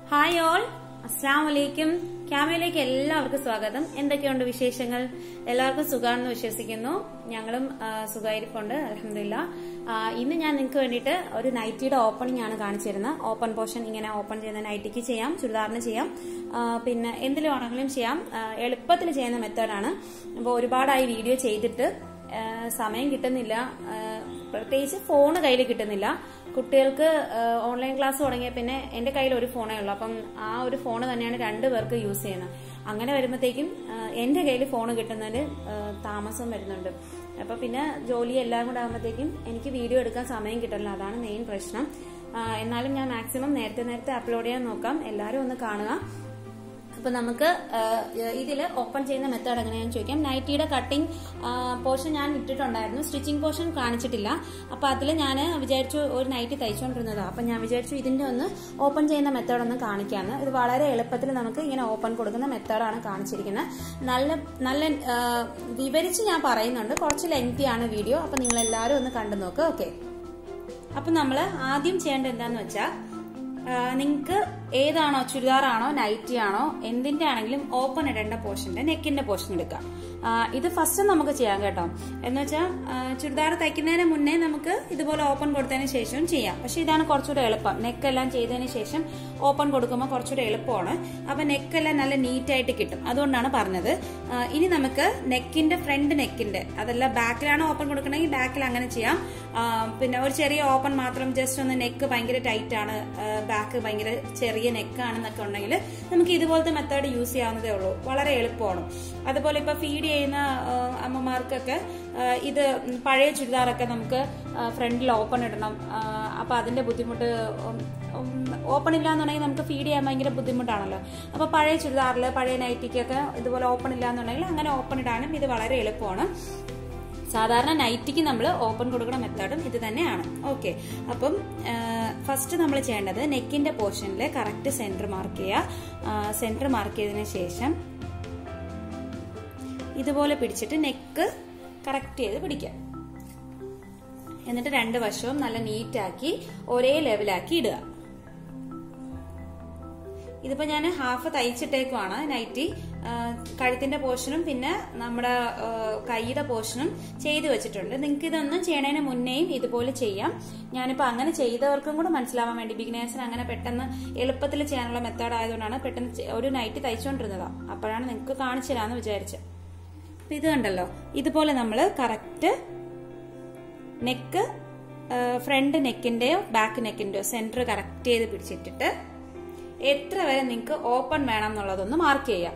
hi all അസ്സാം വലൈക്കും ക്യാമറയിലേക്ക് എല്ലാവർക്കും സ്വാഗതം എന്തൊക്കെയുണ്ട് വിശേഷങ്ങൾ എല്ലാവർക്കും സുഖാണെന്ന് വിശ്വസിക്കുന്നു ഞങ്ങളും ആ, സുഖായിരിപ്പുണ്ട് അലഹമില്ല ഇന്ന് ഞാൻ നിങ്ങൾക്ക് വേണ്ടിയിട്ട് ഒരു നൈറ്റിയുടെ ഓപ്പണിംഗ് ആണ് കാണിച്ചിരുന്നത് ഓപ്പൺ പോർഷൻ ഇങ്ങനെ ഓപ്പൺ ചെയ്യുന്ന നൈറ്റിക്ക് ചെയ്യാം ചുരിദാറിന് ചെയ്യാം ആ, പിന്നെ എന്തിലും ആണെങ്കിലും ചെയ്യാം ആ, എളുപ്പത്തിൽ ചെയ്യുന്ന മെത്തേഡാണ് അപ്പോൾ ഒരുപാടായി വീഡിയോ ചെയ്തിട്ട് ആ, സമയം കിട്ടുന്നില്ല ആ, പ്രത്യേകിച്ച് ഫോണ് കയ്യിൽ കിട്ടുന്നില്ല കുട്ടികൾക്ക് ആ, ഓൺലൈൻ ക്ലാസ് തുടങ്ങിയ പിന്നെ എന്റെ കയ്യിൽ ഒരു ഫോണേ ഉള്ളൂ അപ്പം ആ ഒരു ഫോൺ തന്നെയാണ് രണ്ടു പേർക്ക് യൂസ് ചെയ്യുന്നത് അങ്ങനെ വരുമ്പോഴത്തേക്കും ആ, എന്റെ കയ്യിൽ ഫോൺ കിട്ടുന്നതിന് ആ, താമസം വരുന്നുണ്ട് അപ്പൊ പിന്നെ ജോലി എല്ലാം കൂടെ ആകുമ്പോഴത്തേക്കും എനിക്ക് വീഡിയോ എടുക്കാൻ സമയം കിട്ടില്ല അതാണ് മെയിൻ പ്രശ്നം ആ, എന്നാലും ഞാൻ മാക്സിമം നേരത്തെ നേരത്തെ അപ്ലോഡ് ചെയ്യാൻ നോക്കാം എല്ലാവരും ഒന്ന് കാണുക അപ്പൊ നമുക്ക് ഇതിൽ ഓപ്പൺ ചെയ്യുന്ന മെത്തേഡ് എങ്ങനെയാണെന്ന് ചോദിക്കാം നൈറ്റിയുടെ കട്ടിംഗ് പോർഷൻ ഞാൻ ഇട്ടിട്ടുണ്ടായിരുന്നു സ്റ്റിച്ചിങ് പോർഷൻ കാണിച്ചിട്ടില്ല അപ്പൊ അതിൽ ഞാൻ വിചാരിച്ചു ഒരു നൈറ്റി തയ്ച്ചുകൊണ്ടിരുന്നതാണ് അപ്പൊ ഞാൻ വിചാരിച്ചു ഇതിന്റെ ഒന്ന് ഓപ്പൺ ചെയ്യുന്ന മെത്തേഡ് ഒന്ന് കാണിക്കാന്ന് ഇത് വളരെ എളുപ്പത്തിൽ നമുക്ക് ഇങ്ങനെ ഓപ്പൺ കൊടുക്കുന്ന മെത്തേഡാണ് കാണിച്ചിരിക്കുന്നത് നല്ല നല്ല ആ, വിവരിച്ച് ഞാൻ പറയുന്നുണ്ട് കുറച്ച് ലെങ്തി ആണ് വീഡിയോ അപ്പൊ നിങ്ങൾ എല്ലാവരും ഒന്ന് കണ്ടു നോക്ക് ഓക്കെ അപ്പൊ നമ്മൾ ആദ്യം ചെയ്യേണ്ടത് എന്താന്ന് വെച്ചാൽ നിങ്ങൾക്ക് ഏതാണോ ചുരിദാറാണോ നൈറ്റി ആണോ എന്തിന്റെ ആണെങ്കിലും ഓപ്പൺ ഇടേണ്ട പോർഷന്റെ നെക്കിന്റെ പോർഷൻ എടുക്കാം ആ, ഇത് ഫസ്റ്റ് നമുക്ക് ചെയ്യാം കേട്ടോ എന്ന് വെച്ചാൽ ചുരിദാർ തയ്ക്കുന്നതിന് മുന്നേ നമുക്ക് ഇതുപോലെ ഓപ്പൺ കൊടുത്തതിന് ശേഷം ചെയ്യാം പക്ഷെ ഇതാണ് കുറച്ചുകൂടെ എളുപ്പം നെക്കെല്ലാം ചെയ്തതിന് ശേഷം ഓപ്പൺ കൊടുക്കുമ്പോൾ കുറച്ചുകൂടെ എളുപ്പമാണ് അപ്പൊ നെക്കെല്ലാം നല്ല നീറ്റ് ആയിട്ട് കിട്ടും അതുകൊണ്ടാണ് പറഞ്ഞത് ആ, ഇനി നമുക്ക് നെക്കിന്റെ ഫ്രണ്ട് നെക്കിന്റെ അതല്ല ബാക്കിലാണ് ഓപ്പൺ കൊടുക്കണമെങ്കിൽ ബാക്കിൽ അങ്ങനെ ചെയ്യാം ആ, പിന്നെ ഒരു ചെറിയ ഓപ്പൺ മാത്രം ജസ്റ്റ് ഒന്ന് നെക്ക് ഭയങ്കര ടൈറ്റ് ആണ് ബാക്ക് ഭയങ്കര ചെറിയ നെക്കാണെന്നൊക്കെ ഉണ്ടെങ്കിൽ നമുക്ക് ഇതുപോലത്തെ മെത്തേഡ് യൂസ് ചെയ്യാവുന്നതേ ഉള്ളൂ വളരെ എളുപ്പമാണ് അതുപോലെ ഇപ്പൊ ഫീഡ് ചെയ്യുന്ന ആ, അമ്മമാർക്കൊക്കെ ആ, ഇത് പഴയ ചുരിദാറൊക്കെ നമുക്ക് ഫ്രണ്ടിൽ ഓപ്പൺ ഇടണം ആ, അപ്പൊ അതിന്റെ ബുദ്ധിമുട്ട് ഓപ്പൺ ഇല്ലാന്നുണ്ടെങ്കിൽ നമുക്ക് ഫീഡ് ചെയ്യാൻ ഭയങ്കര ബുദ്ധിമുട്ടാണല്ലോ അപ്പൊ പഴയ ചുരിദാറിൽ പഴയ നൈറ്റിക്കൊക്കെ ഇതുപോലെ ഓപ്പൺ ഇല്ലാന്നുണ്ടെങ്കിൽ അങ്ങനെ ഓപ്പൺ ഇടാനും ഇത് വളരെ എളുപ്പമാണ് സാധാരണ നൈറ്റിക്ക് നമ്മൾ ഓപ്പൺ കൊടുക്കുന്ന മെത്തേഡും ഇത് തന്നെയാണ് ഓക്കെ അപ്പം ഫസ്റ്റ് നമ്മൾ ചെയ്യേണ്ടത് നെക്കിന്റെ പോർഷനിൽ കറക്റ്റ് സെന്റർ മാർക്ക് ചെയ്യുക സെന്റർ മാർക്ക് ചെയ്തതിന് ശേഷം ഇതുപോലെ പിടിച്ചിട്ട് നെക്ക് കറക്റ്റ് ചെയ്ത് പിടിക്കുക എന്നിട്ട് രണ്ട് വശവും നല്ല നീറ്റാക്കി ഒരേ ലെവലാക്കി ഇടുക ഇതിപ്പോ ഞാൻ ഹാഫ് തയ്ച്ചിട്ടേക്കുവാണ് നൈറ്റി ആ, കഴുത്തിന്റെ പോർഷനും പിന്നെ നമ്മുടെ ആ, കൈയുടെ പോർഷനും ചെയ്തു വെച്ചിട്ടുണ്ട് നിങ്ങൾക്ക് ഇതൊന്നും ചെയ്യണതിന് മുന്നേയും ഇതുപോലെ ചെയ്യാം ഞാനിപ്പോ അങ്ങനെ ചെയ്തവർക്കും കൂടെ മനസ്സിലാവാൻ വേണ്ടി ബിഗിനേഴ്സിന് അങ്ങനെ പെട്ടെന്ന് എളുപ്പത്തിൽ ചെയ്യാനുള്ള മെത്തേഡ് ആയതുകൊണ്ടാണ് പെട്ടെന്ന് ചെ- ഒരു നൈറ്റി തയ്ച്ചുകൊണ്ടിരുന്നതാ അപ്പോഴാണ് നിങ്ങൾക്ക് കാണിച്ചു തരാന്ന് വിചാരിച്ചത് അപ്പൊ ഇത് കണ്ടല്ലോ ഇതുപോലെ നമ്മൾ കറക്റ്റ് നെക്ക് ഫ്രണ്ട് നെക്കിന്റെയോ ബാക്ക് നെക്കിന്റെയോ സെന്റർ കറക്റ്റ് ചെയ്ത് പിടിച്ചിട്ടിട്ട് എത്ര വരെ നിങ്ങൾക്ക് ഓപ്പൺ വേണം എന്നുള്ളതൊന്ന് മാർക്ക് ചെയ്യാം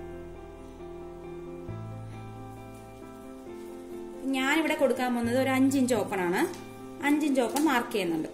ഞാനിവിടെ കൊടുക്കാൻ പോകുന്നത് ഒരു അഞ്ചിഞ്ച് ഓപ്പൺ ആണ് അഞ്ചിഞ്ച് ഓപ്പൺ മാർക്ക് ചെയ്യുന്നുണ്ട്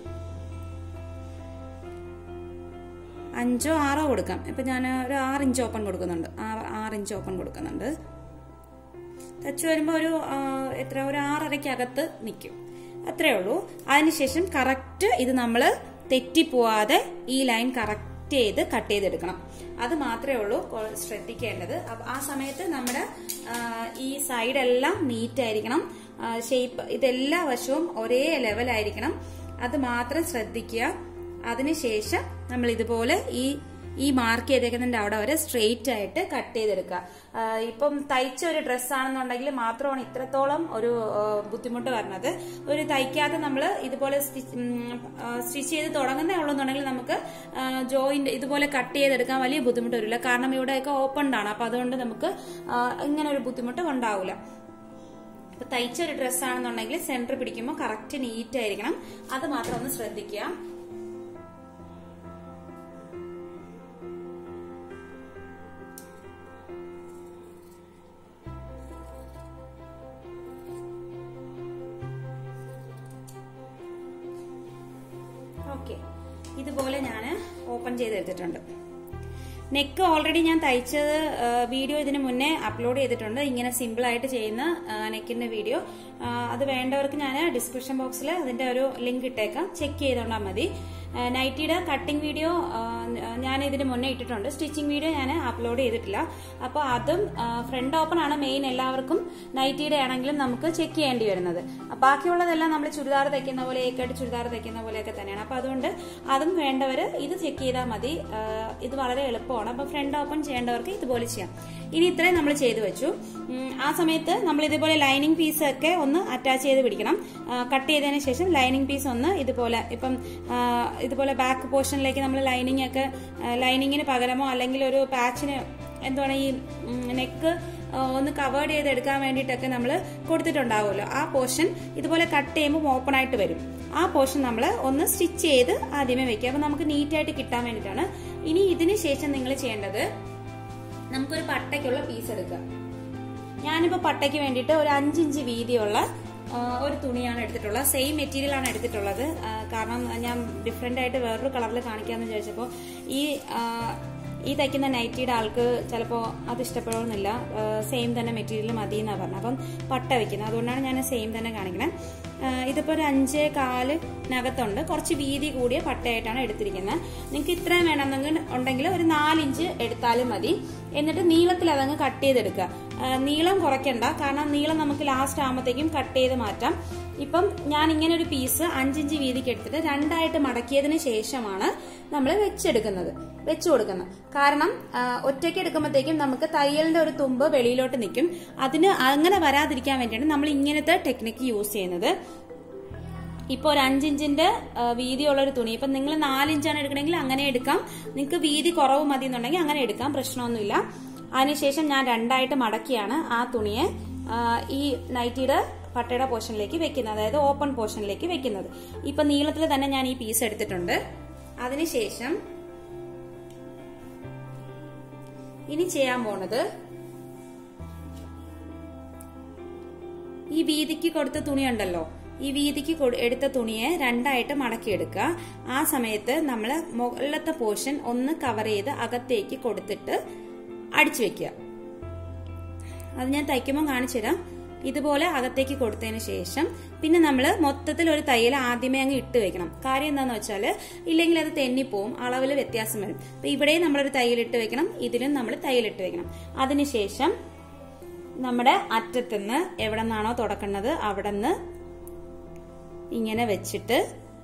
അഞ്ചോ ആറോ കൊടുക്കാം ഇപ്പൊ ഞാൻ ഒരു ആറ് ഇഞ്ച് ഓപ്പൺ കൊടുക്കുന്നുണ്ട് ആറ് ആറ് ഇഞ്ച് ഓപ്പൺ കൊടുക്കുന്നുണ്ട് തച്ചു വരുമ്പോൾ ഒരു ആ, എത്ര ഒരു ആറരയ്ക്കകത്ത് നിൽക്കും അത്രേ ഉള്ളൂ അതിനുശേഷം കറക്റ്റ് ഇത് നമ്മൾ തെറ്റിപ്പോവാതെ ഈ ലൈൻ കറക്റ്റ് ചെയ്ത് കട്ട് ചെയ്തെടുക്കണം അത് മാത്രമേ ഉള്ളൂ കൊ- ശ്രദ്ധിക്കേണ്ടത് അപ്പൊ ആ സമയത്ത് നമ്മുടെ ആ, ഈ സൈഡെല്ലാം നീറ്റ് ആയിരിക്കണം ഷേപ്പ് ഇതെല്ലാ വശവും ഒരേ ലെവലായിരിക്കണം അത് മാത്രം ശ്രദ്ധിക്കുക അതിനുശേഷം നമ്മൾ ഇതുപോലെ ഈ ഈ മാർക്ക് ചെയ്തേക്കുന്നതിന്റെ അവിടെ വരെ സ്ട്രെയിറ്റ് ആയിട്ട് കട്ട് ചെയ്തെടുക്കുക ആ, ഇപ്പം തയ്ച്ച ഒരു ഡ്രസ്സ് ആണെന്നുണ്ടെങ്കിൽ മാത്രമാണ് ഇത്രത്തോളം ഒരു ആ, ബുദ്ധിമുട്ട് വരുന്നത് ഒരു തയ്ക്കാതെ നമ്മൾ ഇതുപോലെ സ്റ്റിച്ച് ചെയ്ത് തുടങ്ങുന്നേ ഉള്ളൂന്നുണ്ടെങ്കിൽ നമുക്ക് ജോയിന്റ് ഇതുപോലെ കട്ട് ചെയ്തെടുക്കാൻ വലിയ ബുദ്ധിമുട്ട് വരില്ല കാരണം ഇവിടെയൊക്കെ ഓപ്പൺഡ് ആണ് അപ്പൊ അതുകൊണ്ട് നമുക്ക് ആ, ഇങ്ങനെ ഒരു ബുദ്ധിമുട്ട് ഉണ്ടാവില്ല ഇപ്പൊ തയ്ച്ച ഒരു ഡ്രസ്സ് ആണെന്നുണ്ടെങ്കിൽ സെന്റർ പിടിക്കുമ്പോൾ കറക്റ്റ് നീറ്റ് ആയിരിക്കണം അത് മാത്രം ഒന്ന് ശ്രദ്ധിക്കുക ഓക്കെ ഇതുപോലെ ഞാൻ ഓപ്പൺ ചെയ്തെടുത്തിട്ടുണ്ട് നെക്ക് ഓൾറെഡി ഞാൻ തയ്ച്ചത് ആ, വീഡിയോ ഇതിന് മുന്നേ അപ്ലോഡ് ചെയ്തിട്ടുണ്ട് ഇങ്ങനെ സിമ്പിൾ ആയിട്ട് ചെയ്യുന്ന ആ, നെക്കിന്റെ വീഡിയോ ആ, അത് വേണ്ടവർക്ക് ഞാൻ ഡിസ്ക്രിപ്ഷൻ ബോക്സിൽ അതിന്റെ ഒരു ലിങ്ക് ഇട്ടേക്കാം ചെക്ക് ചെയ്തോണ്ടാൽ മതി ആ, നൈറ്റിയുടെ കട്ടിംഗ് വീഡിയോ ആ, ഞാൻ ഇതിന് മുന്നേ ഇട്ടിട്ടുണ്ട് സ്റ്റിച്ചിങ് വീഡിയോ ഞാൻ അപ്ലോഡ് ചെയ്തിട്ടില്ല അപ്പോൾ അതും ഫ്രണ്ട് ഓപ്പൺ ആണ് മെയിൻ എല്ലാവർക്കും നൈറ്റിയുടെ ആണെങ്കിലും നമുക്ക് ചെക്ക് ചെയ്യേണ്ടി വരുന്നത് അപ്പൊ ബാക്കിയുള്ളതെല്ലാം നമ്മൾ ചുരിദാർ തയ്ക്കുന്ന പോലെ ഏക്കായിട്ട് ചുരിദാർ തയ്ക്കുന്ന പോലെയൊക്കെ തന്നെയാണ് അപ്പൊ അതുകൊണ്ട് അതും വേണ്ടവർ ഇത് ചെക്ക് ചെയ്താൽ മതി ആ, ഇത് വളരെ എളുപ്പമാണ് അപ്പൊ ഫ്രണ്ട് ഓപ്പൺ ചെയ്യേണ്ടവർക്ക് ഇതുപോലെ ചെയ്യാം ഇനി ഇത്രയും നമ്മൾ ചെയ്തു വെച്ചു ഉം, ആ സമയത്ത് നമ്മൾ ഇതുപോലെ ലൈനിങ് പീസ് ഒക്കെ ഒന്ന് അറ്റാച്ച് ചെയ്ത് പിടിക്കണം കട്ട് ചെയ്തതിന് ശേഷം ലൈനിങ് പീസ് ഒന്ന് ഇതുപോലെ ഇപ്പം ആ, ഇതുപോലെ ബാക്ക് പോർഷനിലേക്ക് നമ്മൾ ലൈനിങ് ഒക്കെ ലൈനിങ്ങിന് പകരമോ അല്ലെങ്കിൽ ഒരു പാച്ചിന് എന്താണ് ഈ നെക്ക് ഒന്ന് കവേർഡ് ചെയ്തെടുക്കാൻ വേണ്ടിയിട്ടൊക്കെ നമ്മൾ കൊടുത്തിട്ടുണ്ടാവുമല്ലോ ആ പോർഷൻ ഇതുപോലെ കട്ട് ചെയ്യുമ്പോൾ ഓപ്പൺ ആയിട്ട് വരും ആ പോർഷൻ നമ്മൾ ഒന്ന് സ്റ്റിച്ച് ചെയ്ത് ആദ്യമേ വെക്കുക അപ്പൊ നമുക്ക് നീറ്റായിട്ട് കിട്ടാൻ വേണ്ടിയിട്ടാണ് ഇനി ഇതിന് ശേഷം നിങ്ങൾ ചെയ്യേണ്ടത് നമുക്കൊരു പട്ടയ്ക്കുള്ള പീസ് എടുക്കുക ഞാനിപ്പോ പട്ടയ്ക്ക് വേണ്ടിയിട്ട് ഒരു അഞ്ചിഞ്ച് വീതിയുള്ള ആ, ഒരു തുണിയാണ് എടുത്തിട്ടുള്ളത് സെയിം മെറ്റീരിയൽ ആണ് എടുത്തിട്ടുള്ളത് ആ, കാരണം ഞാൻ ഡിഫറെന്റ് ആയിട്ട് വേറൊരു കളറിൽ കാണിക്കാമെന്ന് വിചാരിച്ചപ്പോൾ ഈ ആ, ഈ തയ്ക്കുന്ന നൈറ്റിയുടെ ആൾക്ക് ചിലപ്പോൾ അത് ഇഷ്ടപ്പെടുന്നില്ല സെയിം തന്നെ മെറ്റീരിയൽ മതി എന്നാണ് പറഞ്ഞത് അപ്പം പട്ട വെക്കുന്നത് അതുകൊണ്ടാണ് ഞാൻ സെയിം തന്നെ കാണിക്കുന്നത് ഇതിപ്പോൾ ഒരു അഞ്ചേ കാലിനകത്തുണ്ട് കുറച്ച് വീതി കൂടിയ പട്ടയായിട്ടാണ് എടുത്തിരിക്കുന്നത് നിങ്ങൾക്ക് ഇത്രയും വേണമെന്നെങ്കിൽ ഉണ്ടെങ്കിൽ ഒരു നാലിഞ്ച് എടുത്താലും മതി എന്നിട്ട് നീളത്തിൽ അതങ്ങ് കട്ട് ചെയ്തെടുക്കുക ആ, നീളം കുറയ്ക്കണ്ട കാരണം നീളം നമുക്ക് ലാസ്റ്റ് ആകുമ്പോഴത്തേക്കും കട്ട് ചെയ്ത് മാറ്റാം ഇപ്പം ഞാൻ ഇങ്ങനെ ഒരു പീസ് അഞ്ചിഞ്ച് വീതിക്ക് എടുത്തിട്ട് രണ്ടായിട്ട് മടക്കിയതിന് ശേഷമാണ് നമ്മൾ വെച്ചെടുക്കുന്നത് വെച്ചു കൊടുക്കുന്നത് കാരണം ആ, ഒറ്റയ്ക്ക് എടുക്കുമ്പോഴത്തേക്കും നമുക്ക് തയ്യലിന്റെ ഒരു തുമ്പ് വെളിയിലോട്ട് നിൽക്കും അതിന് അങ്ങനെ വരാതിരിക്കാൻ വേണ്ടിയാണ് നമ്മൾ ഇങ്ങനത്തെ ടെക്നിക്ക് യൂസ് ചെയ്യുന്നത് ഇപ്പൊ ഒരു അഞ്ചിഞ്ചിന്റെ വീതിയുള്ള ഒരു തുണി ഇപ്പൊ നിങ്ങൾ നാലിഞ്ചാണ് എടുക്കണമെങ്കിൽ അങ്ങനെ എടുക്കാം നിങ്ങൾക്ക് വീതി കുറവ് മതി എന്നുണ്ടെങ്കിൽ അങ്ങനെ എടുക്കാം പ്രശ്നമൊന്നുമില്ല അതിനുശേഷം ഞാൻ രണ്ടായിട്ട് മടക്കിയാണ് ആ തുണിയെ ആ, ഈ നൈറ്റിയുടെ പട്ടയുടെ പോർഷനിലേക്ക് വെക്കുന്നത് അതായത് ഓപ്പൺ പോർഷനിലേക്ക് വെക്കുന്നത് ഇപ്പൊ നീളത്തിൽ തന്നെ ഞാൻ ഈ പീസ് എടുത്തിട്ടുണ്ട് അതിനുശേഷം ഇനി ചെയ്യാൻ പോണത് ഈ വീതിക്ക് കൊടുത്ത തുണി ഉണ്ടല്ലോ ഈ വീതിക്ക് കൊടു- എടുത്ത തുണിയെ രണ്ടായിട്ട് മടക്കിയെടുക്കുക ആ സമയത്ത് നമ്മൾ മുകളിലത്തെ പോർഷൻ ഒന്ന് കവർ ചെയ്ത് അകത്തേക്ക് കൊടുത്തിട്ട് അടിച്ചു വെക്കുക അത് ഞാൻ തയ്ക്കുമ്പോൾ കാണിച്ചു തരാം ഇതുപോലെ അകത്തേക്ക് കൊടുത്തതിന് ശേഷം പിന്നെ നമ്മൾ മൊത്തത്തിൽ ഒരു തയ്യൽ ആദ്യമേ അങ്ങ് ഇട്ട് വെക്കണം കാര്യം എന്താന്ന് വെച്ചാൽ ഇല്ലെങ്കിൽ അത് തെന്നിപ്പോവും അളവിൽ വ്യത്യാസം വരും അപ്പൊ ഇവിടെയും നമ്മളൊരു തയ്യലിട്ട് വെക്കണം ഇതിലും നമ്മൾ തയ്യലിട്ട് വെക്കണം അതിനുശേഷം നമ്മുടെ അറ്റത്തുനിന്ന് എവിടെ നിന്നാണോ തുടക്കുന്നത് അവിടെ നിന്ന് ഇങ്ങനെ വെച്ചിട്ട്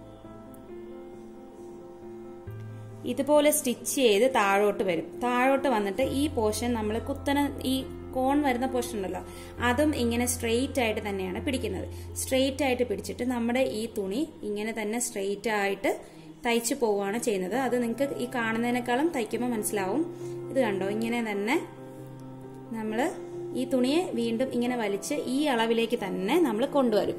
ഇതുപോലെ സ്റ്റിച്ച് ചെയ്ത് താഴോട്ട് വരും താഴോട്ട് വന്നിട്ട് ഈ പോർഷൻ നമ്മൾ കുത്തന ഈ കോൺ വരുന്ന പോർഷൻ ഉണ്ടല്ലോ അതും ഇങ്ങനെ സ്ട്രെയിറ്റ് ആയിട്ട് തന്നെയാണ് പിടിക്കുന്നത് സ്ട്രെയിറ്റ് ആയിട്ട് പിടിച്ചിട്ട് നമ്മുടെ ഈ തുണി ഇങ്ങനെ തന്നെ സ്ട്രെയിറ്റ് ആയിട്ട് തയ്ച്ചു പോവുകയാണ് ചെയ്യുന്നത് അത് നിങ്ങൾക്ക് ഈ കാണുന്നതിനേക്കാളും തയ്ക്കുമ്പോൾ മനസ്സിലാവും ഇത് കണ്ടോ ഇങ്ങനെ തന്നെ നമ്മൾ ഈ തുണിയെ വീണ്ടും ഇങ്ങനെ വലിച്ച് ഈ അളവിലേക്ക് തന്നെ നമ്മൾ കൊണ്ടുവരും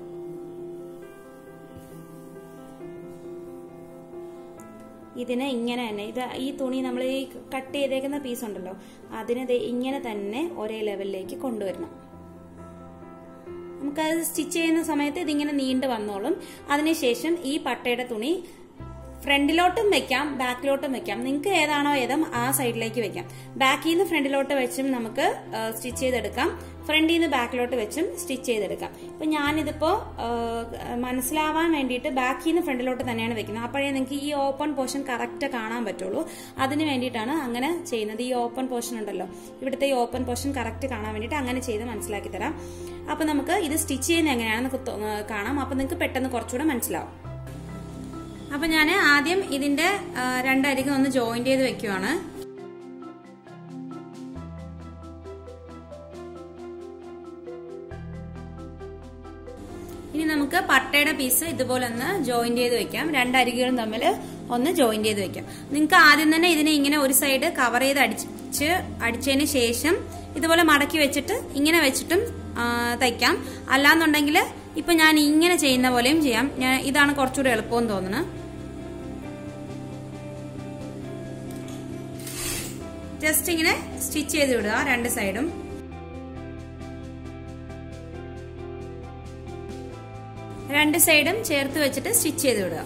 ഇതിനെ ഇങ്ങനെ തന്നെ ഇത് ഈ തുണി നമ്മൾ ഈ കട്ട് ചെയ്തേക്കുന്ന പീസ് ഉണ്ടല്ലോ അതിനെ ദേ ഇങ്ങനെ തന്നെ ഒരേ ലെവലിലേക്ക് കൊണ്ടുവരണം നമുക്കത് സ്റ്റിച്ച് ചെയ്യുന്ന സമയത്ത് ഇതിങ്ങനെ നീണ്ടു വന്നോളും അതിനുശേഷം ഈ പട്ടയുടെ തുണി ഫ്രണ്ടിലോട്ടും വെക്കാം ബാക്കിലോട്ടും വെക്കാം നിങ്ങൾക്ക് ഏതാണോ ഏതം ആ സൈഡിലേക്ക് വെക്കാം ബാക്കിൽ നിന്ന് ഫ്രണ്ടിലോട്ട് വെച്ചും നമുക്ക് സ്റ്റിച്ച് ചെയ്തെടുക്കാം ഫ്രണ്ടിൽ നിന്ന് ബാക്കിലോട്ട് വെച്ചും സ്റ്റിച്ച് ചെയ്തെടുക്കാം ഇപ്പൊ ഞാനിതിപ്പോ ആ, മനസ്സിലാവാൻ വേണ്ടിയിട്ട് ബാക്കിൽ നിന്ന് ഫ്രണ്ടിലോട്ട് തന്നെയാണ് വെക്കുന്നത് അപ്പോഴേ നിങ്ങൾക്ക് ഈ ഓപ്പൺ പോർഷൻ കറക്റ്റ് കാണാൻ പറ്റുള്ളൂ അതിന് വേണ്ടിയിട്ടാണ് അങ്ങനെ ചെയ്യുന്നത് ഈ ഓപ്പൺ പോർഷൻ ഉണ്ടല്ലോ ഇവിടുത്തെ ഈ ഓപ്പൺ പോർഷൻ കറക്റ്റ് കാണാൻ വേണ്ടിയിട്ട് അങ്ങനെ ചെയ്ത് മനസ്സിലാക്കി തരാം അപ്പൊ നമുക്ക് ഇത് സ്റ്റിച്ച് ചെയ്യുന്നത് എങ്ങനെയാണെന്ന് കുത്ത- കാണാം അപ്പൊ നിങ്ങൾക്ക് പെട്ടെന്ന് കുറച്ചുകൂടെ മനസ്സിലാവും അപ്പൊ ഞാൻ ആദ്യം ഇതിന്റെ ആ, രണ്ടരികം ഒന്ന് ജോയിന്റ് ചെയ്ത് വെക്കുവാണ് ഇനി നമുക്ക് പട്ടയുടെ പീസ് ഇതുപോലെ ഒന്ന് ജോയിന്റ് ചെയ്ത് വെക്കാം രണ്ടരികുകളും തമ്മിൽ ഒന്ന് ജോയിന്റ് ചെയ്ത് വെക്കാം നിങ്ങൾക്ക് ആദ്യം തന്നെ ഇതിനെ ഇങ്ങനെ ഒരു സൈഡ് കവർ ചെയ്ത് അടിച്ച് അടിച്ചതിന് ശേഷം ഇതുപോലെ മടക്കി വെച്ചിട്ട് ഇങ്ങനെ വെച്ചിട്ടും ആ, തയ്ക്കാം അല്ലാന്നുണ്ടെങ്കിൽ ഇപ്പൊ ഞാൻ ഇങ്ങനെ ചെയ്യുന്ന പോലെയും ചെയ്യാം ഞാൻ ഇതാണ് കുറച്ചുകൂടെ എളുപ്പമെന്ന് തോന്നുന്നത് ജസ്റ്റ് ഇങ്ങനെ സ്റ്റിച്ച് ചെയ്ത് വിടുക രണ്ട് സൈഡും രണ്ട് സൈഡും ചേർത്ത് വെച്ചിട്ട് സ്റ്റിച്ച് ചെയ്ത് വിടുക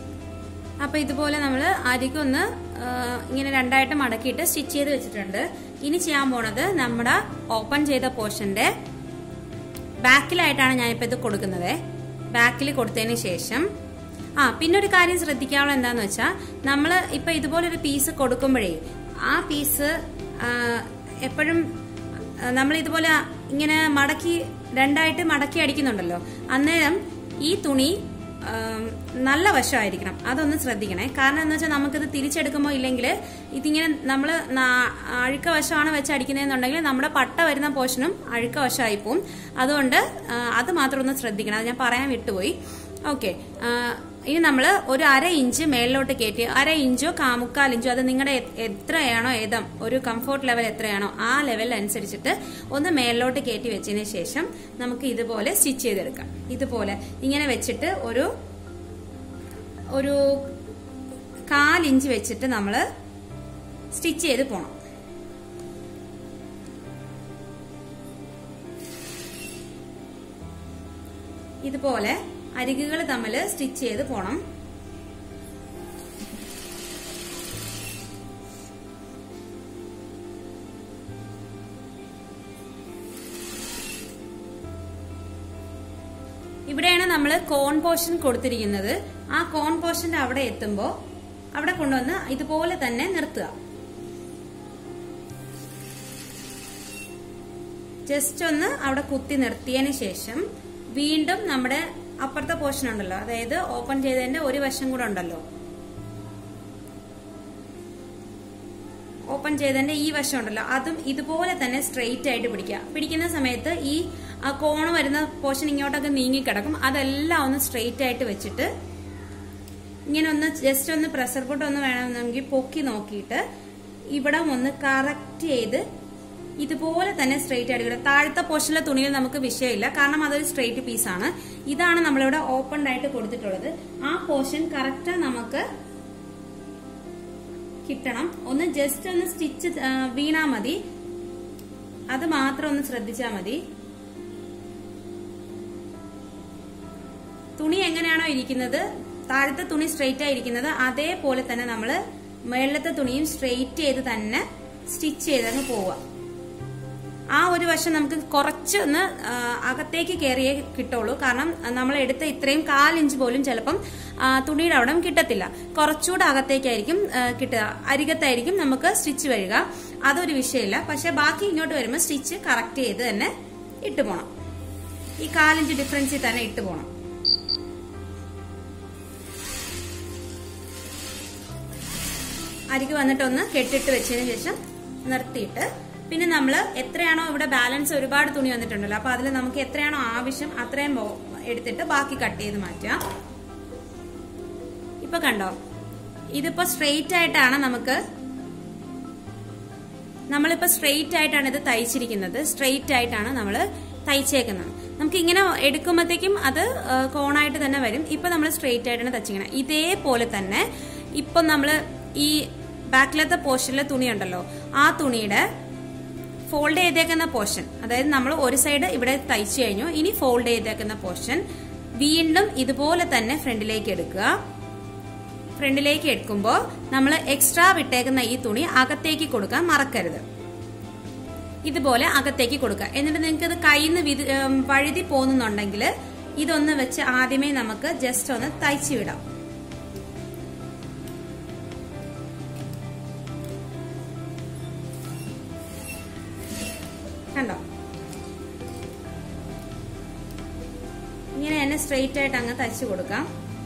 അപ്പൊ ഇതുപോലെ നമ്മൾ അരികൊന്ന് ആ, ഇങ്ങനെ രണ്ടായിട്ട് മടക്കിയിട്ട് സ്റ്റിച്ച് ചെയ്ത് വെച്ചിട്ടുണ്ട് ഇനി ചെയ്യാൻ പോണത് നമ്മുടെ ഓപ്പൺ ചെയ്ത പോർഷന്റെ ബാക്കിലായിട്ടാണ് ഞാനിപ്പോ ഇത് കൊടുക്കുന്നത് ബാക്കിൽ കൊടുത്തതിന് ശേഷം ആ പിന്നെ ഒരു കാര്യം ശ്രദ്ധിക്കാനുള്ള എന്താന്ന് വെച്ചാൽ നമ്മൾ ഇപ്പൊ ഇതുപോലൊരു പീസ് കൊടുക്കുമ്പോഴേ ആ പീസ് എപ്പോഴും നമ്മൾ ഇതുപോലെ ഇങ്ങനെ മടക്കി രണ്ടായിട്ട് മടക്കി അടിക്കുന്നുണ്ടല്ലോ അന്നേരം ഈ തുണി ആം, നല്ല വശമായിരിക്കണം അതൊന്ന് ശ്രദ്ധിക്കണേ കാരണം എന്ന് വെച്ചാൽ നമുക്കിത് തിരിച്ചെടുക്കുമ്പോൾ ഇല്ലെങ്കിൽ ഇതിങ്ങനെ നമ്മൾ അഴുക്ക വശമാണ് വെച്ച് അടിക്കുന്നതെന്നുണ്ടെങ്കിൽ നമ്മുടെ പട്ട വരുന്ന പോർഷനും അഴുക്ക വശമായി പോവും അതുകൊണ്ട് ആ, അത് മാത്രം ഒന്ന് ശ്രദ്ധിക്കണം അത് ഞാൻ പറയാൻ വിട്ടുപോയി ഓക്കെ ഇനി നമ്മൾ ഒരു അര ഇഞ്ച് മേളിലോട്ട് കയറ്റി അര ഇഞ്ചോ കാമുക്കാൽ ഇഞ്ചോ അത് നിങ്ങളുടെ എ- എത്രയാണോ ഏതം ഒരു കംഫോർട്ട് ലെവൽ എത്രയാണോ ആ ലെവൽ അനുസരിച്ചിട്ട് ഒന്ന് മേളിലോട്ട് കയറ്റി വെച്ചതിന് ശേഷം നമുക്ക് ഇതുപോലെ സ്റ്റിച്ച് ചെയ്തെടുക്കാം ഇതുപോലെ ഇങ്ങനെ വെച്ചിട്ട് ഒരു ഒരു കാലിഞ്ച് വെച്ചിട്ട് നമ്മൾ സ്റ്റിച്ച് ചെയ്ത് പോണം ഇതുപോലെ അരികുകൾ തമ്മിൽ സ്റ്റിച്ച് ചെയ്ത് പോണം ഇവിടെയാണ് നമ്മൾ കോൺ പോർഷൻ കൊടുത്തിരിക്കുന്നത് ആ കോൺ പോർഷന്റെ അവിടെ എത്തുമ്പോൾ അവിടെ കൊണ്ടുവന്ന് ഇതുപോലെ തന്നെ നിർത്തുക ജസ്റ്റ് ഒന്ന് അവിടെ കുത്തി നിർത്തിയതിന് ശേഷം വീണ്ടും നമ്മുടെ അപ്പുറത്തെ പോർഷൻ ഉണ്ടല്ലോ അതായത് ഓപ്പൺ ചെയ്തതിന്റെ ഒരു വശം കൂടെ ഉണ്ടല്ലോ ഓപ്പൺ ചെയ്തതിന്റെ ഈ വശം ഉണ്ടല്ലോ അതും ഇതുപോലെ തന്നെ സ്ട്രെയിറ്റ് ആയിട്ട് പിടിക്കുക പിടിക്കുന്ന സമയത്ത് ഈ ആ കോണ് വരുന്ന പോർഷൻ ഇങ്ങോട്ടൊക്കെ നീങ്ങി കിടക്കും അതെല്ലാം ഒന്ന് സ്ട്രെയിറ്റ് ആയിട്ട് വെച്ചിട്ട് ഇങ്ങനെ ഒന്ന് ജസ്റ്റ് ഒന്ന് പ്രഷർ പൊട്ട് ഒന്ന് വേണമെന്നെങ്കിൽ പൊക്കി നോക്കിയിട്ട് ഇവിടെ ഒന്ന് കറക്റ്റ് ചെയ്ത് ഇതുപോലെ തന്നെ സ്ട്രെയിറ്റ് ആയിട്ട് കിട്ടും താഴത്തെ പോർഷനിലെ തുണിയിൽ നമുക്ക് വിഷയമില്ല കാരണം അതൊരു സ്ട്രെയിറ്റ് പീസാണ് ഇതാണ് നമ്മളിവിടെ ഓപ്പൺ ആയിട്ട് കൊടുത്തിട്ടുള്ളത് ആ പോർഷൻ കറക്റ്റ് നമുക്ക് കിട്ടണം ഒന്ന് ജസ്റ്റ് ഒന്ന് സ്റ്റിച്ച് വീണാ മതി അത് മാത്രം ഒന്ന് ശ്രദ്ധിച്ചാൽ മതി തുണി എങ്ങനെയാണോ ഇരിക്കുന്നത് താഴത്തെ തുണി സ്ട്രെയിറ്റ് ആയിരിക്കുന്നത് അതേപോലെ തന്നെ നമ്മൾ മേളത്തെ തുണിയും സ്ട്രെയിറ്റ് ചെയ്ത് തന്നെ സ്റ്റിച്ച് ചെയ്തങ്ങ് പോവുക ആ ഒരു വശം നമുക്ക് കുറച്ചൊന്ന് ആ, അകത്തേക്ക് കയറിയേ കിട്ടുള്ളൂ കാരണം നമ്മൾ എടുത്ത ഇത്രയും കാലിഞ്ച് പോലും ചിലപ്പം ആ, തുണിയുടെ അവിടെ കിട്ടത്തില്ല കുറച്ചുകൂടെ അകത്തേക്കായിരിക്കും ആ, കിട്ടുക അരികത്തായിരിക്കും നമുക്ക് സ്റ്റിച്ച് വരിക അതൊരു വിഷയമില്ല പക്ഷെ ബാക്കി ഇങ്ങോട്ട് വരുമ്പോൾ സ്റ്റിച്ച് കറക്റ്റ് ചെയ്ത് തന്നെ ഇട്ട് പോണം ഈ കാലിഞ്ച് ഡിഫറൻസിൽ തന്നെ ഇട്ട് പോണം അരികെ വന്നിട്ടൊന്ന് കെട്ടിട്ട് വെച്ചതിന് ശേഷം നിർത്തിയിട്ട് പിന്നെ നമ്മൾ എത്രയാണോ ഇവിടെ ബാലൻസ് ഒരുപാട് തുണി വന്നിട്ടുണ്ടല്ലോ അപ്പൊ അതിൽ നമുക്ക് എത്രയാണോ ആവശ്യം അത്രയും ബോ- എടുത്തിട്ട് ബാക്കി കട്ട് ചെയ്ത് മാറ്റാം ഇപ്പൊ കണ്ടോ ഇതിപ്പോ സ്ട്രെയിറ്റ് ആയിട്ടാണ് നമുക്ക് നമ്മളിപ്പോ സ്ട്രെയിറ്റ് ആയിട്ടാണ് ഇത് തയ്ച്ചിരിക്കുന്നത് സ്ട്രെയിറ്റ് ആയിട്ടാണ് നമ്മൾ തയ്ച്ചേക്കുന്നത് നമുക്ക് ഇങ്ങനെ എടുക്കുമ്പോഴത്തേക്കും അത് ആ, കോണായിട്ട് തന്നെ വരും ഇപ്പൊ നമ്മൾ സ്ട്രെയിറ്റ് ആയിട്ടാണ് തച്ചിരിക്കുന്നത് ഇതേപോലെ തന്നെ ഇപ്പൊ നമ്മൾ ഈ ബാക്കിലത്തെ പോർഷനിലെ തുണി ഉണ്ടല്ലോ ആ തുണിയുടെ ഫോൾഡ് ചെയ്തേക്കുന്ന പോർഷൻ അതായത് നമ്മൾ ഒരു സൈഡ് ഇവിടെ തയ്ച്ചു കഴിഞ്ഞു ഇനി ഫോൾഡ് ചെയ്തേക്കുന്ന പോർഷൻ വീണ്ടും ഇതുപോലെ തന്നെ ഫ്രണ്ടിലേക്ക് എടുക്കുക ഫ്രണ്ടിലേക്ക് എടുക്കുമ്പോൾ നമ്മൾ എക്സ്ട്രാ വിട്ടേക്കുന്ന ഈ തുണി അകത്തേക്ക് കൊടുക്കാൻ മറക്കരുത് ഇതുപോലെ അകത്തേക്ക് കൊടുക്കുക എന്നിട്ട് നിങ്ങൾക്ക് ഇത് കയ്യിൽ നിന്ന് വഴുതി പോകുന്നുണ്ടെങ്കിൽ ഇതൊന്ന് വെച്ച് ആദ്യമേ നമുക്ക് ജസ്റ്റ് ഒന്ന് തയ്ച്ചു വിടാം കണ്ടോ ഇങ്ങനെ തന്നെ സ്ട്രെയിറ്റ് ആയിട്ട് അങ്ങ് തയ്ച്ചു കൊടുക്കാം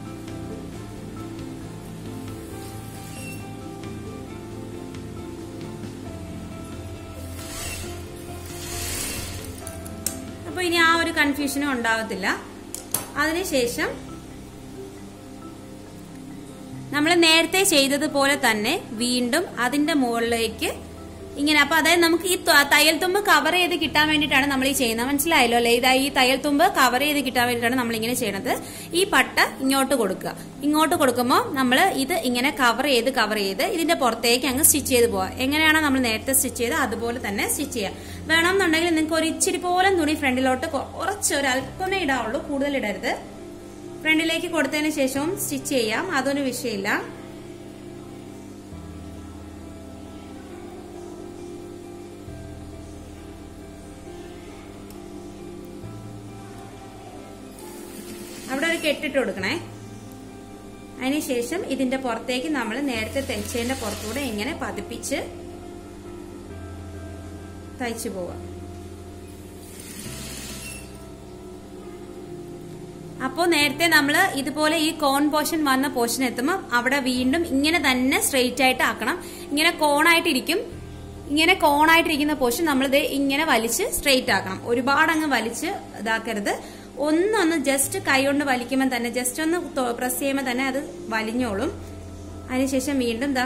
അപ്പൊ ഇനി ആ ഒരു കൺഫ്യൂഷനും ഉണ്ടാവത്തില്ല അതിനുശേഷം നമ്മൾ നേരത്തെ ചെയ്തതുപോലെ തന്നെ വീണ്ടും അതിന്റെ മുകളിലേക്ക് ഇങ്ങനെ അപ്പൊ അതായത് നമുക്ക് ഈ ത- തയ്യൽ തുമ്പ് കവർ ചെയ്ത് കിട്ടാൻ വേണ്ടിയിട്ടാണ് നമ്മൾ ഈ ചെയ്യുന്നത് മനസ്സിലായല്ലോ അല്ലേ ഇതാ ഈ തയ്യൽ തുമ്പ് കവർ ചെയ്ത് കിട്ടാൻ വേണ്ടിയിട്ടാണ് നമ്മൾ ഇങ്ങനെ ചെയ്യണത് ഈ പട്ട ഇങ്ങോട്ട് കൊടുക്കുക ഇങ്ങോട്ട് കൊടുക്കുമ്പോൾ നമ്മൾ ഇത് ഇങ്ങനെ കവർ ചെയ്ത് കവർ ചെയ്ത് ഇതിന്റെ പുറത്തേക്ക് അങ്ങ് സ്റ്റിച്ച് ചെയ്ത് പോവുക എങ്ങനെയാണോ നമ്മൾ നേരത്തെ സ്റ്റിച്ച് ചെയ്ത് അതുപോലെ തന്നെ സ്റ്റിച്ച് ചെയ്യുക വേണമെന്നുണ്ടെങ്കിൽ നിങ്ങൾക്ക് ഒരു ഇച്ചിരി പോലും തുണി ഫ്രണ്ടിലോട്ട് കൊ- കുറച്ച് ഒരു അല്പമേ ഇടാവുള്ളൂ കൂടുതൽ ഇടരുത് ഫ്രണ്ടിലേക്ക് കൊടുത്തതിന് ശേഷവും സ്റ്റിച്ച് ചെയ്യാം അതൊരു വിഷയമില്ല ഒരു കെട്ടിട്ട് കൊടുക്കണേ അതിനുശേഷം ഇതിന്റെ പുറത്തേക്ക് നമ്മൾ നേരത്തെ തെച്ചതിന്റെ പുറത്തൂടെ ഇങ്ങനെ പതിപ്പിച്ച് തയ്ച്ചു പോവാം അപ്പോൾ നേരത്തെ നമ്മൾ ഇതുപോലെ ഈ കോൺ പോർഷൻ വന്ന പോർഷൻ എത്തുമ്പോൾ അവിടെ വീണ്ടും ഇങ്ങനെ തന്നെ സ്ട്രെയിറ്റ് ആയിട്ട് ആക്കണം ഇങ്ങനെ കോണായിട്ടിരിക്കും ഇങ്ങനെ കോണായിട്ടിരിക്കുന്ന പോർഷൻ നമ്മളിത് ഇങ്ങനെ വലിച്ച് സ്ട്രെയിറ്റ് ആക്കണം ഒരുപാട് അങ്ങ് വലിച്ച് ഇതാക്കരുത് ഒന്നൊന്ന് ജസ്റ്റ് കൈ കൊണ്ട് വലിക്കുമ്പോൾ തന്നെ ജസ്റ്റ് ഒന്ന് പ്രസ് ചെയ്യുമ്പോൾ തന്നെ അത് വലിഞ്ഞോളും അതിനുശേഷം വീണ്ടും ദാ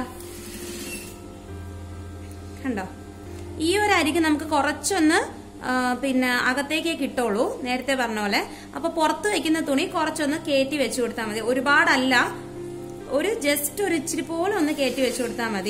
കണ്ടോ ഈ ഒരു അരിക്ക് നമുക്ക് കുറച്ചൊന്ന് ആ, പിന്നെ അകത്തേക്കേ കിട്ടുള്ളൂ നേരത്തെ പറഞ്ഞ പോലെ അപ്പൊ പുറത്ത് വെക്കുന്ന തുണി കുറച്ചൊന്ന് കയറ്റി വെച്ചു കൊടുത്താൽ മതി ഒരുപാടല്ല ഒരു ജസ്റ്റ് ഒരു ഇച്ചിരി പോലെ ഒന്ന് കയറ്റി വെച്ചു കൊടുത്താൽ മതി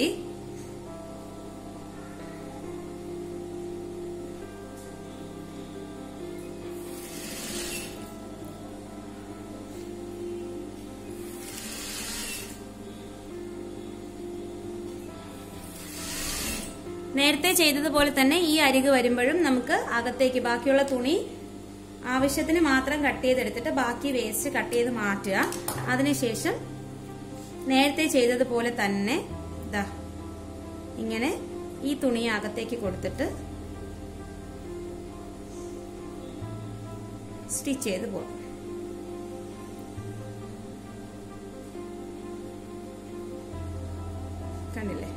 നേരത്തെ ചെയ്തതുപോലെ തന്നെ ഈ അരിക് വരുമ്പോഴും നമുക്ക് അകത്തേക്ക് ബാക്കിയുള്ള തുണി ആവശ്യത്തിന് മാത്രം കട്ട് ചെയ്തെടുത്തിട്ട് ബാക്കി വേസ്റ്റ് കട്ട് ചെയ്ത് മാറ്റുക അതിനുശേഷം നേരത്തെ ചെയ്തതുപോലെ തന്നെ ദാ ഇങ്ങനെ ഈ തുണി അകത്തേക്ക് കൊടുത്തിട്ട് സ്റ്റിച്ച് ചെയ്ത് പോകും കണ്ടില്ലേ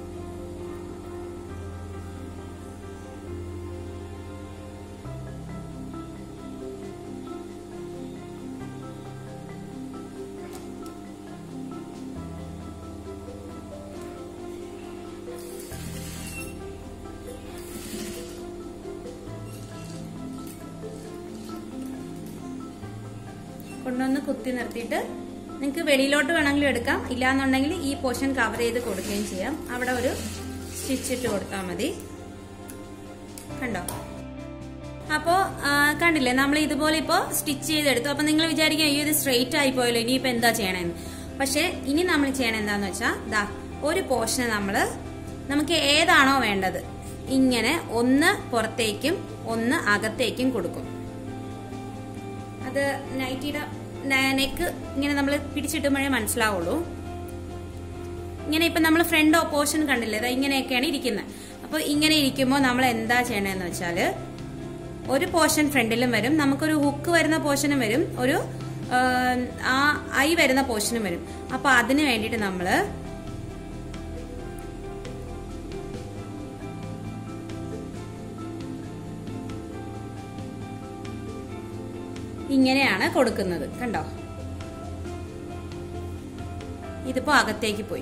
കൊണ്ടുവന്ന് കുത്തി നിർത്തിയിട്ട് നിങ്ങൾക്ക് വെളിയിലോട്ട് വേണമെങ്കിലും എടുക്കാം ഇല്ലാന്നുണ്ടെങ്കിൽ ഈ പോർഷൻ കവർ ചെയ്ത് കൊടുക്കുകയും ചെയ്യാം അവിടെ ഒരു സ്റ്റിച്ച് ഇട്ട് കൊടുത്താൽ മതി കണ്ടോ അപ്പോ ആ, കണ്ടില്ലേ നമ്മൾ ഇതുപോലെ ഇപ്പോ സ്റ്റിച്ച് ചെയ്തെടുത്തു അപ്പൊ നിങ്ങൾ വിചാരിക്കും അയ്യോ ഇത് സ്ട്രെയിറ്റ് ആയി പോയല്ലോ ഇനിയിപ്പോ എന്താ ചെയ്യണമെന്ന് പക്ഷെ ഇനി നമ്മൾ ചെയ്യണത് എന്താന്ന് വെച്ചാൽ ദാ ഒരു പോർഷന് നമ്മള് നമുക്ക് ഏതാണോ വേണ്ടത് ഇങ്ങനെ ഒന്ന് പുറത്തേക്കും ഒന്ന് അകത്തേക്കും കൊടുക്കും അത് നൈറ്റിയുടെ നെക്ക് ഇങ്ങനെ നമ്മൾ പിടിച്ചിട്ടുമ്പോഴേ മനസ്സിലാവുള്ളൂ ഇങ്ങനെ ഇപ്പൊ നമ്മൾ ഫ്രണ്ട് ഓപ്പോഷൻ കണ്ടില്ലേ ദാ ഇങ്ങനെയൊക്കെയാണ് ഇരിക്കുന്നത് അപ്പൊ ഇങ്ങനെ ഇരിക്കുമ്പോൾ നമ്മൾ എന്താ ചെയ്യണമെന്ന് വെച്ചാല് ഒരു പോർഷൻ ഫ്രണ്ടിലും വരും നമുക്കൊരു ഹുക്ക് വരുന്ന പോർഷനും വരും ഒരു ആ, ആ ഐ വരുന്ന പോർഷനും വരും അപ്പൊ അതിന് വേണ്ടിയിട്ട് നമ്മള് ഇങ്ങനെയാണ് കൊടുക്കുന്നത് കണ്ടോ ഇതിപ്പോ അകത്തേക്ക് പോയി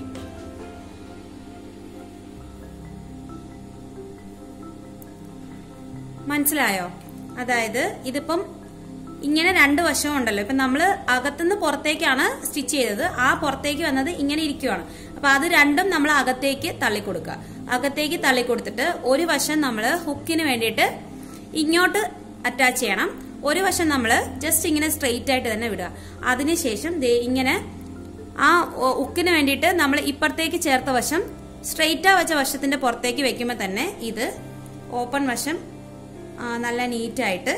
മനസ്സിലായോ അതായത് ഇതിപ്പം ഇങ്ങനെ രണ്ട് വശവും ഉണ്ടല്ലോ ഇപ്പൊ നമ്മള് അകത്തുനിന്ന് പുറത്തേക്കാണ് സ്റ്റിച്ച് ചെയ്തത് ആ പുറത്തേക്ക് വന്നത് ഇങ്ങനെ ഇരിക്കുവാണ് അപ്പൊ അത് രണ്ടും നമ്മൾ അകത്തേക്ക് തള്ളിക്കൊടുക്കുക അകത്തേക്ക് തള്ളിക്കൊടുത്തിട്ട് ഒരു വശം നമ്മൾ ഹുക്കിന് വേണ്ടിയിട്ട് ഇങ്ങോട്ട് അറ്റാച്ച് ചെയ്യണം ഒരു വശം നമ്മൾ ജസ്റ്റ് ഇങ്ങനെ സ്ട്രെയിറ്റ് ആയിട്ട് തന്നെ വിടുക അതിനുശേഷം ദേ ഇങ്ങനെ ആ ഉക്കിന് വേണ്ടിയിട്ട് നമ്മൾ ഇപ്പുറത്തേക്ക് ചേർത്ത വശം സ്ട്രെയിറ്റാ വെച്ച വശത്തിന്റെ പുറത്തേക്ക് വെക്കുമ്പോൾ തന്നെ ഇത് ഓപ്പൺ വശം ആ, നല്ല നീറ്റായിട്ട്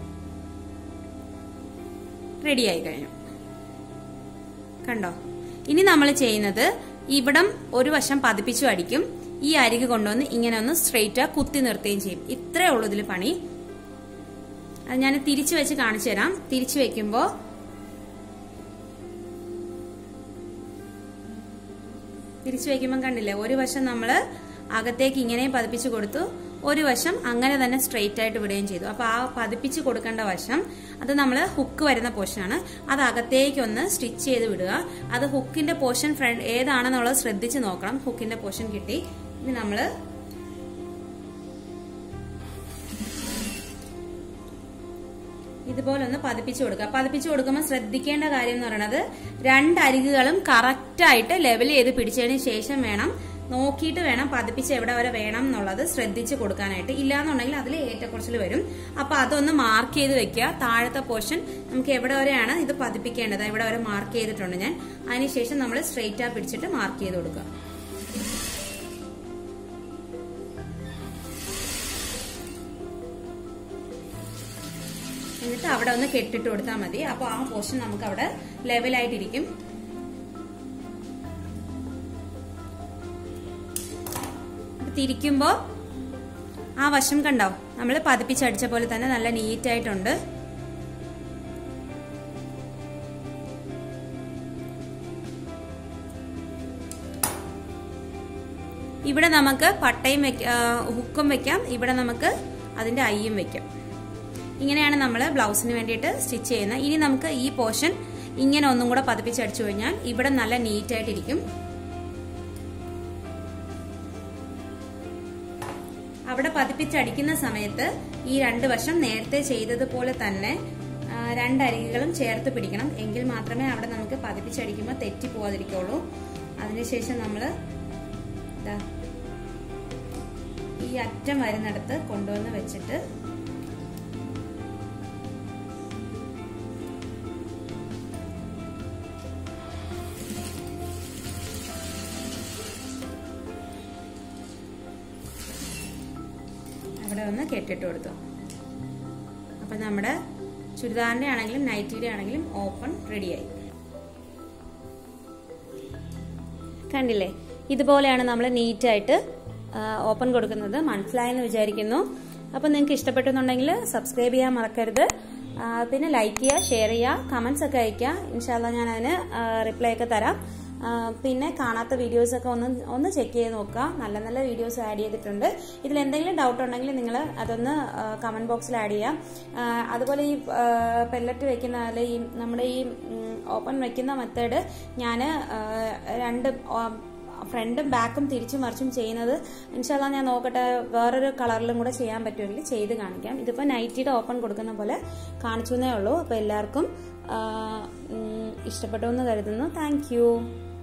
റെഡിയായി കഴിഞ്ഞു കണ്ടോ ഇനി നമ്മൾ ചെയ്യുന്നത് ഇവിടം ഒരു വശം പതിപ്പിച്ചു അടിക്കും ഈ അരികു കൊണ്ടുവന്ന് ഇങ്ങനെ ഒന്ന് സ്ട്രെയിറ്റ് കുത്തി നിർത്തുകയും ചെയ്യും ഇത്രേ ഉള്ളൂ ഇതിൽ പണി അത് ഞാൻ തിരിച്ചു വെച്ച് കാണിച്ചു തരാം തിരിച്ചു വെക്കുമ്പോ തിരിച്ചു വെക്കുമ്പോൾ കണ്ടില്ലേ ഒരു വശം നമ്മൾ അകത്തേക്ക് ഇങ്ങനെ പതിപ്പിച്ച് കൊടുത്തു ഒരു വശം അങ്ങനെ തന്നെ സ്ട്രെയിറ്റ് ആയിട്ട് വിടുകയും ചെയ്തു അപ്പൊ ആ പതിപ്പിച്ച് കൊടുക്കേണ്ട വശം അത് നമ്മൾ ഹുക്ക് വരുന്ന പോർഷനാണ് അത് അകത്തേക്ക് ഒന്ന് സ്റ്റിച്ച് ചെയ്ത് വിടുക അത് ഹുക്കിന്റെ പോർഷൻ ഫ്രണ്ട് ഏതാണെന്നുള്ളത് ശ്രദ്ധിച്ച് നോക്കണം ഹുക്കിന്റെ പോർഷൻ കിട്ടി ഇനി നമ്മള് ഇതുപോലെ ഒന്ന് പതിപ്പിച്ചു കൊടുക്കുക പതിപ്പിച്ചു കൊടുക്കുമ്പോൾ ശ്രദ്ധിക്കേണ്ട കാര്യം എന്ന് പറയുന്നത് രണ്ട് അരികുകളും കറക്റ്റ് ആയിട്ട് ലെവൽ ചെയ്ത് പിടിച്ചതിന് ശേഷം വേണം നോക്കിയിട്ട് വേണം പതിപ്പിച്ച് എവിടെ വരെ വേണം എന്നുള്ളത് ശ്രദ്ധിച്ച് കൊടുക്കാനായിട്ട് ഇല്ലാന്നുണ്ടെങ്കിൽ അതിൽ ഏറ്റക്കുറച്ചിൽ വരും അപ്പൊ അതൊന്ന് മാർക്ക് ചെയ്ത് വെക്കുക താഴത്തെ പോർഷൻ നമുക്ക് എവിടെ വരെയാണ് ഇത് പതിപ്പിക്കേണ്ടത് ഇവിടെ വരെ മാർക്ക് ചെയ്തിട്ടുണ്ട് ഞാൻ അതിനുശേഷം നമ്മൾ സ്ട്രെയിറ്റ് ആ പിടിച്ചിട്ട് മാർക്ക് ചെയ്ത് കൊടുക്കുക എന്നിട്ട് അവിടെ ഒന്ന് കെട്ടിട്ട് കൊടുത്താൽ മതി അപ്പോൾ ആ പോർഷൻ നമുക്ക് അവിടെ ലെവലായിട്ടിരിക്കും തിരിക്കുമ്പോ ആ വശം കണ്ടോ നമ്മൾ പതിപ്പിച്ചടിച്ച പോലെ തന്നെ നല്ല നീറ്റ് ആയിട്ടുണ്ട് ഇവിടെ നമുക്ക് പട്ടയും ഹുക്കും വെക്കാം ഇവിടെ നമുക്ക് അതിന്റെ ഐയും വെക്കാം ഇങ്ങനെയാണ് നമ്മൾ ബ്ലൗസിന് വേണ്ടിയിട്ട് സ്റ്റിച്ച് ചെയ്യുന്നത് ഇനി നമുക്ക് ഈ പോർഷൻ ഇങ്ങനെ ഒന്നും കൂടെ പതിപ്പിച്ചടിച്ചു കഴിഞ്ഞാൽ ഇവിടെ നല്ല നീറ്റ് ആയിട്ടിരിക്കും അവിടെ പതിപ്പിച്ചടിക്കുന്ന സമയത്ത് ഈ രണ്ട് വശം നേരത്തെ ചെയ്തതുപോലെ തന്നെ രണ്ടരികുകളും ചേർത്ത് പിടിക്കണം എങ്കിൽ മാത്രമേ അവിടെ നമുക്ക് പതിപ്പിച്ചടിക്കുമ്പോൾ തെറ്റി പോവാതിരിക്കുള്ളൂ അതിനുശേഷം നമ്മൾ ഈ അറ്റം വരുന്നിടത്ത് കൊണ്ടുവന്ന് വെച്ചിട്ട് അവിടെ ഒന്ന് കെട്ടിട്ട് കൊടുത്തു അപ്പൊ നമ്മുടെ ചുരിദാറിന്റെ ആണെങ്കിലും നൈറ്റിയുടെ ആണെങ്കിലും ഓപ്പൺ റെഡിയായി കണ്ടില്ലേ ഇതുപോലെയാണ് നമ്മൾ നീറ്റായിട്ട് ഓപ്പൺ കൊടുക്കുന്നത് മനസ്സിലായെന്ന് വിചാരിക്കുന്നു അപ്പം നിങ്ങൾക്ക് ഇഷ്ടപ്പെട്ടെന്നുണ്ടെങ്കിൽ സബ്സ്ക്രൈബ് ചെയ്യാൻ മറക്കരുത് പിന്നെ ലൈക്ക് ചെയ്യുക ഷെയർ ചെയ്യുക കമൻസ് ഒക്കെ അയയ്ക്കുക ഇൻഷാല്ല ഞാൻ അതിന് റിപ്ലൈ ഒക്കെ തരാം പിന്നെ കാണാത്ത വീഡിയോസ് ഒക്കെ ഒന്ന് ഒന്ന് ചെക്ക് ചെയ്ത് നോക്കുക നല്ല നല്ല വീഡിയോസ് ആഡ് ചെയ്തിട്ടുണ്ട് ഇതിൽ എന്തെങ്കിലും ഡൗട്ട് ഉണ്ടെങ്കിൽ നിങ്ങൾ അതൊന്ന് കമന്റ് ബോക്സിൽ ആഡ് ചെയ്യാം അതുപോലെ ഈ പെല്ലറ്റ് വെക്കുന്ന ഈ നമ്മുടെ ഈ ഓപ്പൺ വെക്കുന്ന മെത്തേഡ് ഞാൻ രണ്ട് ഫ്രണ്ടും ബാക്കും തിരിച്ചും മറിച്ചും ചെയ്യുന്നത് ഇൻഷാല്ല ഞാൻ നോക്കട്ടെ വേറൊരു കളറിലും കൂടെ ചെയ്യാൻ പറ്റുമെങ്കിൽ ചെയ്ത് കാണിക്കാം ഇതിപ്പോൾ നൈറ്റിയുടെ ഓപ്പൺ കൊടുക്കുന്ന പോലെ കാണിച്ചു എന്നേ ഉള്ളൂ അപ്പോൾ എല്ലാവർക്കും ഇഷ്ടപ്പെട്ടു എന്ന് കരുതുന്നു താങ്ക്